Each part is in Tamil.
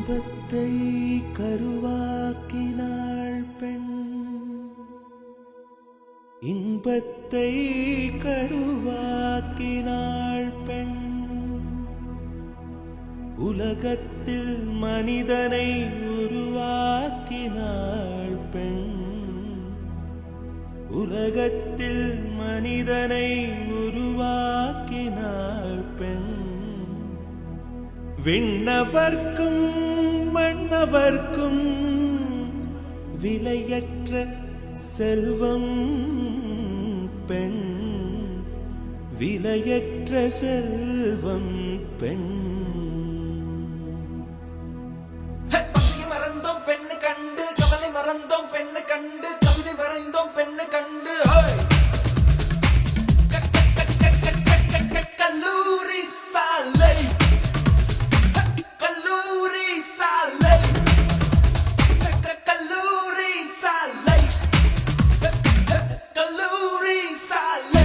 இன்பத்தை கருவாக்கினாள் பெண் இன்பத்தை கருவாக்கினாள் பெண் உலகத்தில் மனிதனை உருவாக்கினாள் பெண் உலகத்தில் மனிதனை உருவாக்கினாள் பெண் விண்ணவர்க்கும் மண்ணவர்க்கும் விலையற்ற செல்வம் பெண் விலையற்ற செல்வம் பெண் பசிய மறந்தோம் பெண்ணு கண்டு கவலை மறந்தோம் பெண்ணு கண்டு கவிதை வரைந்தோம் பெண்ணு கண்டு ஹோய்! க- க- க- க- க- க- க- க- கல்லூரி சாலை க- கல்லூரி சாலை க- க- கல்லூரி சாலை க- க- கல்லூரி சாலை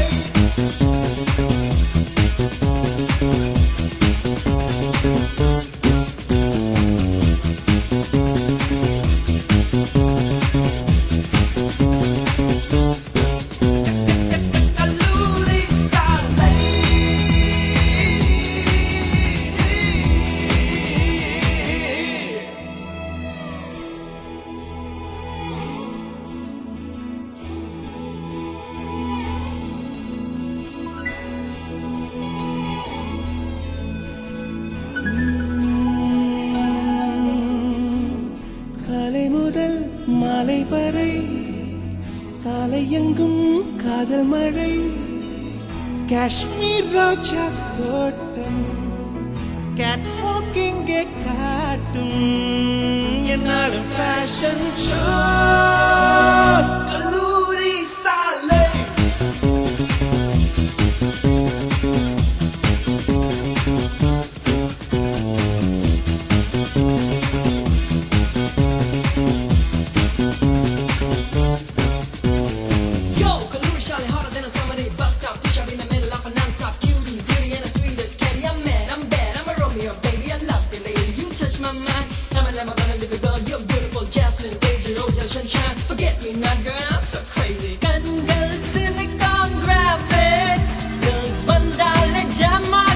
கல்லூரி சாலை காலை முதல் மாலை வரை சாலை எங்கும் காதல் மழை காஷ்மீர் ரோஜா தோட்டம் கேட் வாக்கிங்கே காட்டும் என்னாலும் ஃபேஷன் ஷோ கல்லூரி சாலை Yo, Kaluri Shally harder than a summer day bus stop. Push up in the middle of a non-stop cutie, beauty and a sweet as candy. I'm mad, I'm bad, I'm a Romeo, baby. I love you, lady. You touch my mind. I'm a never gonna live without you. Beautiful Jasmine, Angel, Ocean, sunshine. Forget me not, girl. I'm so crazy. Gun, girl, silicon graphics. Girls, one dollar, jam